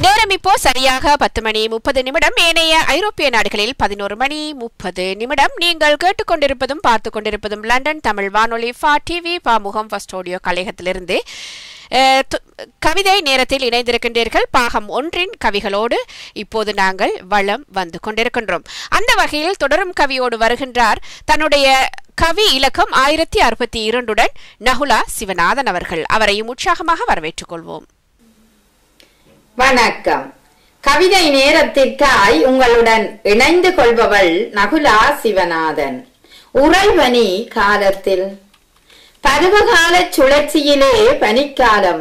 நேரம் இப்போ சரியாக பத்து மணி முப்பது நிமிடம் ஏனைய ஐரோப்பிய நாடுகளில் பதினோரு மணி முப்பது நிமிடம் நீங்கள் கேட்டுக்கொண்டிருப்பதும் பார்த்து கொண்டிருப்பதும் லண்டன் தமிழ் வானொலி ஃபா டிவி பாமுகம் ஃபர்ஸ்ட் ஆடியோ கலையகத்திலிருந்து அஹ், து- கவிதை நேரத்தில் இணைந்திருக்கின்றீர்கள் பாகம் ஒன்றின் கவிகளோடு இப்போது நாங்கள் வளம் வந்து கொண்டிருக்கின்றோம் அந்த வகையில் தொடரும் கவியோடு வருகின்றார் தன்னுடைய கவி இலக்கம் ஆயிரத்தி அறுபத்தி இரண்டுடன் நகுலா சிவநாதன் அவர்கள் அவரையும் உற்சாகமாக வரவேற்றுக் கொள்வோம் வணக்கம் கவிதை நேரத்திற்காய் உங்களுடன் இணைந்து கொள்பவள் நகுலா சிவநாதன் உறைவனி காலத்தில் பருவகால சுழற்சியிலே பனிக்காலம்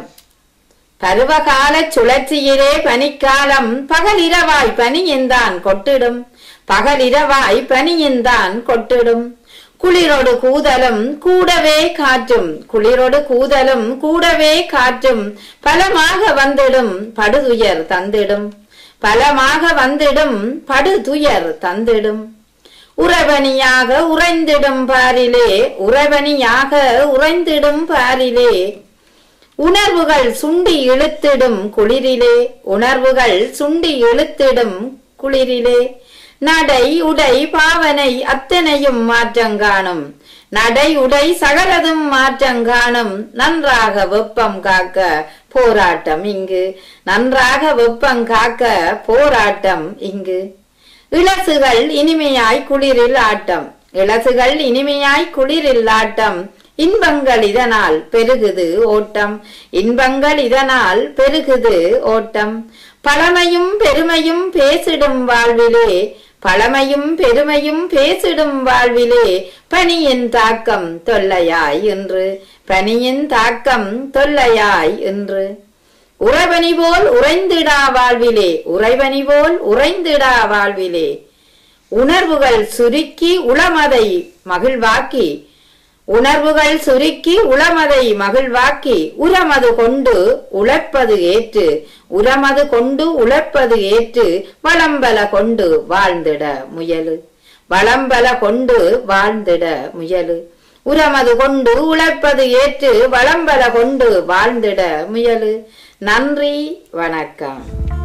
பருவகால சுழற்சியிலே பனிக்காலம் பகலிரவாய் பனியந்தான் கொட்டிடும் பகலிரவாய் பனியந்தான் கொட்டிடும் குளிரொடு கூதலும் கூடவே காற்றும் குளிரொடு கூதலும் கூடவே காற்றும் பலமாக வந்திடும் படுதுயர் தந்திடும் பலமாக வந்திடும் படுதுயர் தந்திடும் உறவணியாக உறைந்திடும் பாரிலே உறவணியாக உறைந்திடும் பாரிலே உணர்வுகள் சுண்டி இழுத்திடும் குளிரிலே உணர்வுகள் சுண்டி இழுத்திடும் குளிரிலே நடை உடை பாவனை அத்தனையும் மாற்றங்காணும் நடை உடை சகலதும் மாற்றங்காணும் நன்றாக வெப்பம் காக்க போராட்டம் இங்கு நன்றாக வெப்பம் காக்க போராட்டம் இங்கு இளசுகள் இனிமையாய் குளிரில் ஆட்டம் இளசுகள் இனிமையாய் குளிரில் ஆட்டம் இன்பங்கள் இதனால் பெருகுது ஓட்டம் இன்பங்கள் இதனால் பெருகுது ஓட்டம் பழமையும் பெருமையும் பேசிடும் வாழ்விலே பழமையும் பெருமையும் பேசிடும் வாழ்விலே பனியின் தாக்கம் தொல்லையாய் என்று பனியின் தாக்கம் தொல்லையாய் என்று உறைவனி போல் உறைந்திடா வாழ்விலே உறைவனி போல் உறைந்திடா வாழ்விலே உணர்வுகள் சுருக்கி உளமதை மகிழ்வாக்கி உணர்வுகள் சுருக்கி உளமதை மகிழ்வாக்கி உரமது கொண்டு உழைப்பது ஏற்று உரமது கொண்டு உழைப்பது ஏற்று வளம்பல கொண்டு வாழ்ந்திட முயலு வளம்பல கொண்டு வாழ்ந்திட முயலு உரமது கொண்டு உழைப்பது ஏற்று வளம்பல கொண்டு வாழ்ந்திட முயலு நன்றி வணக்கம்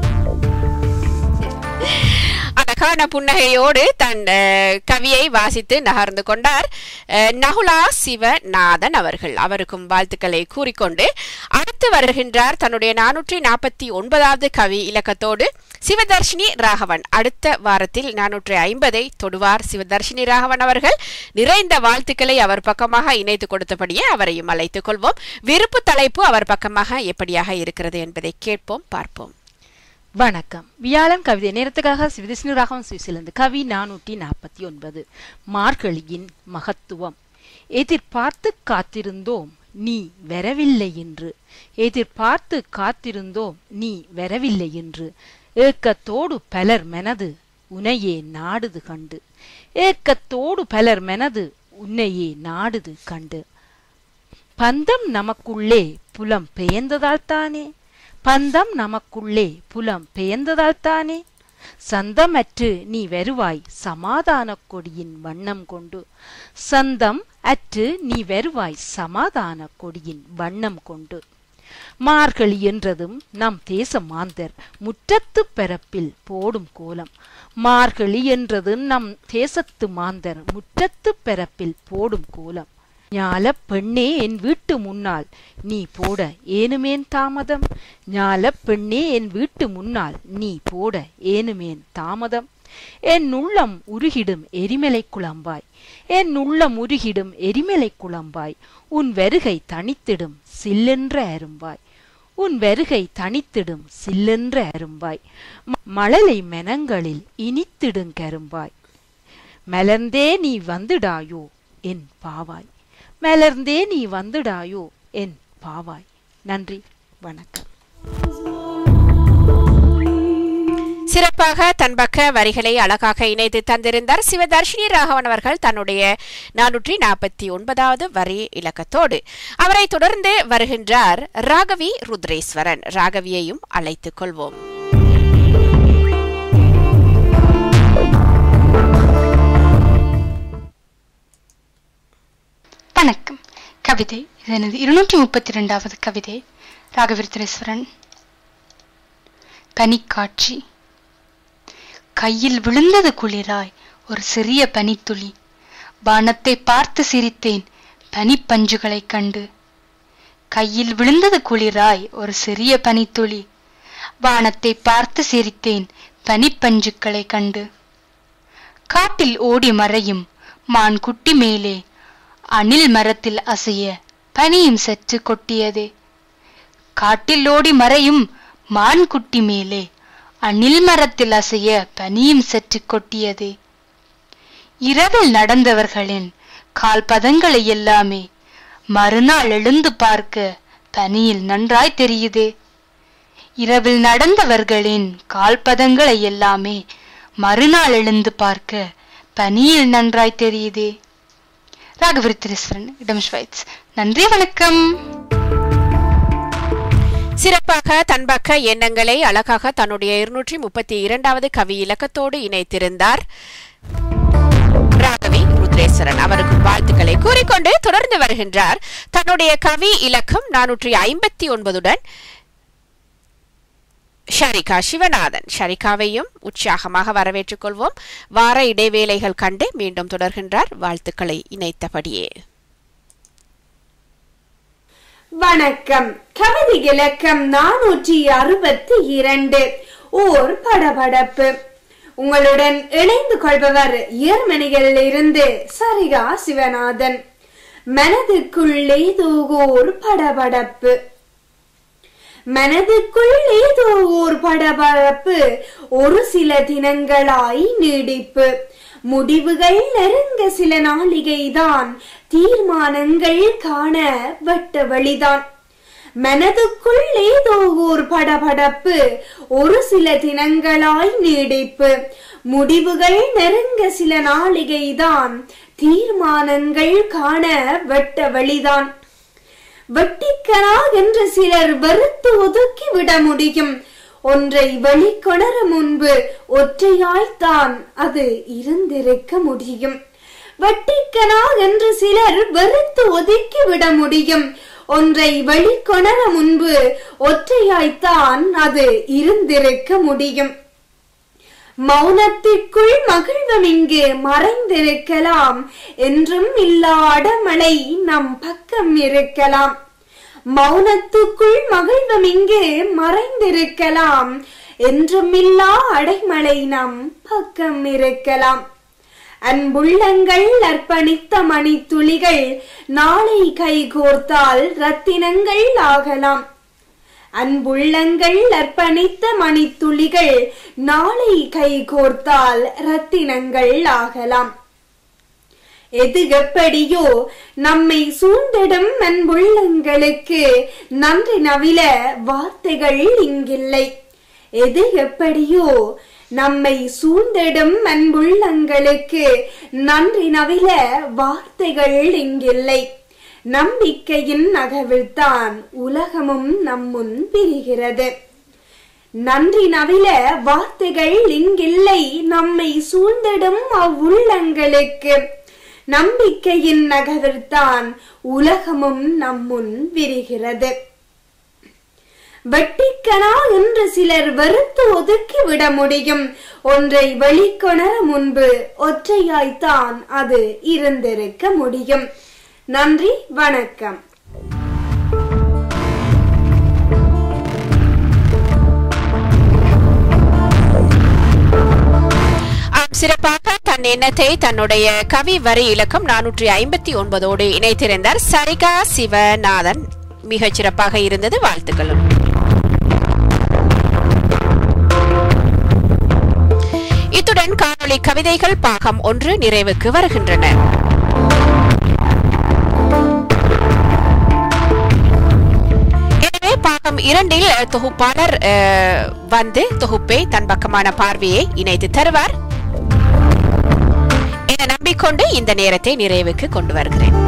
அழகான புன்னகையோடு தன் அஹ், கவியை வாசித்து நகர்ந்து கொண்டார் அஹ், நகுலா சிவநாதன் அவர்கள் அவருக்கும் வாழ்த்துக்களை கூறிக்கொண்டு அடுத்து வருகின்றார் தன்னுடைய நானூற்றி நாற்பத்தி ஒன்பதாவது கவி இலக்கத்தோடு சிவதர்ஷினி ராகவன் அடுத்த வாரத்தில் நானூற்றி ஐம்பதை தொடுவார் சிவதர்ஷினி ராகவன் அவர்கள் நிறைந்த வாழ்த்துக்களை அவர் பக்கமாக இணைத்து கொடுத்தபடியே அவரையும் அழைத்துக் கொள்வோம் விருப்பு தலைப்பு அவர் பக்கமாக எப்படியாக இருக்கிறது என்பதை கேட்போம் பார்ப்போம் வணக்கம் வியாழன் கவிதை நேரத்துக்காக சிவதிஷ்ணு ராகவன் சுவிசிலிருந்து கவி நானூற்றி நாற்பத்தி ஒன்பது மார்கழியின் மகத்துவம் எதிர்பார்த்து காத்திருந்தோம் நீ வரவில்லை என்று எதிர்பார்த்து காத்திருந்தோம் நீ வரவில்லை என்று ஏக்கத்தோடு பலர் மெனது உனையே நாடுது கண்டு ஏக்கத்தோடு பலர் மெனது உன்னையே நாடுது கண்டு பந்தம் நமக்குள்ளே புலம் பெயர்ந்ததால் தானே பந்தம் நமக்குள்ளே புலம் பெயர்ந்ததால் தானே சந்தமற்று நீ வருவாய் சமாதான கொடியின் வண்ணம் கொண்டு சந்தம் அற்று நீ வருவாய் சமாதான கொடியின் வண்ணம் கொண்டு மார்கழி என்றதும் நம் தேச மாந்தர் முற்றத்து பரப்பில் போடும் கோலம் மார்கழி என்றது நம் தேசத்து மாந்தர் முற்றத்து பரப்பில் போடும் கோலம் ஞால பெண்ணே என் வீட்டு முன்னால் நீ போட ஏனுமேன் தாமதம் ஞால பெண்ணே என் வீட்டு முன்னால் நீ போட ஏனுமேன் தாமதம் என் உள்ளம் உருகிடும் எரிமலை குழம்பாய் என் உள்ளம் உருகிடும் எரிமலை குழம்பாய் உன் வருகை தனித்திடும் சில்லென்ற அரும்பாய் உன் வருகை தனித்திடும் சில்லென்ற அரும்பாய் ம- மழலை மெனங்களில் இனித்திடும் கரும்பாய் மலர்ந்தே நீ வந்துடாயோ என் பாவாய் மலர்ந்தே நீ வந்துடாயோ என் பாவாய் நன்றி வணக்கம் சிறப்பாக தன் பக்க வரிகளை அழகாக இணைத்து தந்திருந்தார் சிவதர்ஷினி ராகவன் அவர்கள் தன்னுடைய நானூற்றி நாற்பத்தி ஒன்பதாவது வரி இலக்கத்தோடு அவரை தொடர்ந்து வருகின்றார் ராகவி ருத்ரேஸ்வரன் ராகவியையும் அழைத்துக் கொள்வோம் வணக்கம் கவிதை இது எனது இருநூற்றி முப்பத்தி ரெண்டாவது கவிதை ராகவிருத்தரேஸ்வரன் பனிக்காட்சி கையில் விழுந்தது குளிராய் ஒரு சிறிய பனித்துளி வானத்தை பார்த்து சிரித்தேன் பனிப்பஞ்சுகளைக் கண்டு கையில் விழுந்தது குளிராய் ஒரு சிறிய பனித்துளி வானத்தை பார்த்து சிரித்தேன் பனிப்பஞ்சுக்களை கண்டு காட்டில் ஓடி மறையும் மான் குட்டி மேலே அணில் மரத்தில் அசைய பனியும் சற்று கொட்டியதே காட்டில் ஓடி மறையும் மான் குட்டி மேலே அணில் மரத்தில் அசைய பனியும் சற்று கொட்டியதே இரவில் நடந்தவர்களின் கால் பதங்களை எல்லாமே மறுநாள் எழுந்து பார்க்க பனியில் நன்றாய் தெரியுதே இரவில் நடந்தவர்களின் கால்பதங்களை எல்லாமே மறுநாள் எழுந்து பார்க்க பனியில் நன்றாய் தெரியுதே ராகவிருத்திரீஸ்வரன் இடம் ஸ்வைட்ஸ் நன்றி வணக்கம் சிறப்பாக தன்பக்க எண்ணங்களை அழகாக தன்னுடைய இருநூற்றி முப்பத்தி இரண்டாவது கவி இலக்கத்தோடு இணைத்திருந்தார் ராகவி ருத்ரேஸ்வரன் அவருக்கு வாழ்த்துக்களை கூறிக்கொண்டு தொடர்ந்து வருகின்றார் தன்னுடைய கவி இலக்கம் நானூற்றி ஐம்பத்தி ஒன்பதுடன் ஷரிகா சிவநாதன் ஷரிகாவையும் உற்சாகமாக வரவேற்றுக் கொள்வோம் வார இடைவேளைகள் கண்டு மீண்டும் தொடர்கின்றார் வாழ்த்துக்களை இணைத்தபடியே வணக்கம் கவிதை இலக்கம் நானூற்றி அறுபத்தி இரண்டு ஓர் படபடப்பு உங்களுடன் இணைந்து கொள்பவர் இயர்மணிகளில் இருந்து சரிகா சிவநாதன் மனதுக்குள் ஏதோ ஓர் படபடப்பு மனதுக்குள் ஏதோ ஓர் படபடப்பு ஒரு சில தினங்களாய் நீடிப்பு முடிவுகள் நெருங்க சில நாளிகைதான் தீர்மானங்கள் காண வெட்ட வழிதான் மனதுக்குள் ஏதோ ஓர் படபடப்பு ஒரு சில தினங்களாய் நீடிப்பு முடிவுகள் நெருங்க சில நாளிகைதான் தீர்மானங்கள் காண வெட்ட வழிதான் வெட்டிக்கரா என்று சிலர் வெறுத்து ஒதுக்கி விட முடியும் ஒன்றை வெளிக்கொணர முன்பு ஒற்றையாய்த்தான் அது இருந்திருக்க முடியும் வெட்டிக்கனா என்று சிலர் வெறுத்து ஒதுக்கி விட முடியும் ஒன்றை வெளிக்கொணர முன்பு ஒற்றையாய்த்தான் அது இருந்திருக்க முடியும் மௌனத்திற்குள் மகிழ்வம் இங்கு மறைந்திருக்கலாம் என்றும் இல்லாத மழை நம் பக்கம் இருக்கலாம் மௌனத்துக்குள் மகிழ்வம் இங்கு மறைந்திருக்கலாம் என்றும் இல்லா அடைமழை நம் பக்கம் இருக்கலாம் அன்புள்ளங்கள் அர்ப்பணித்த மணித்துளிகள் நாளை கைகோர்த்தால் ரத்தினங்கள் ஆகலாம் அன்புள்ளங்கள் அர்ப்பணித்த மணித்துளிகள் நாளை கைகோர்த்தால் ரத்தினங்கள் ஆகலாம் எது எப்படியோ நம்மை சூழ்ந்திடும் அன்புள்ளங்களுக்கு நன்றி நவில வார்த்தைகள் இங்கில்லை எது எப்படியோ நம்மை சூழ்ந்திடும் அன்புள்ளங்களுக்கு நன்றி நவில வார்த்தைகள் இங்கில்லை நம்பிக்கையின் நகவில்தான் உலகமும் நம்முன் பிரிகிறது நன்றி நவில வார்த்தைகள் இங்கில்லை நம்மை சூழ்ந்திடும் அவ்வுள்ளங்களுக்கு நம்பிக்கையின் நகவில்தான் உலகமும் நம்முன் விரிகிறது வெட்டிக்கனா என்று சிலர் வெறுத்து ஒதுக்கி விட முடியும் ஒன்றை வெளிக்கொணர முன்பு ஒற்றையாய்த்தான் அது இருந்திருக்க முடியும் நன்றி வணக்கம் ஆம், சிறப்பாக தன் எண்ணத்தை தன்னுடைய கவி வரி இலக்கம் நானூற்றி ஐம்பத்தி ஒன்பதோடு இணைத்திருந்தார் சரிகா சிவநாதன் மிகச் சிறப்பாக இருந்தது வாழ்த்துக்களும் இத்துடன் காணொளி கவிதைகள் பாகம் ஒன்று நிறைவுக்கு வருகின்றன எனவே பாகம் இரண்டில் அஹ், தொகுப்பாளர் அஹ், வந்து தொகுப்பை தன் பக்கமான பார்வையை இணைத்து தருவார் என நம்பிக்கொண்டு இந்த நேரத்தை நிறைவுக்கு கொண்டு வருகிறேன்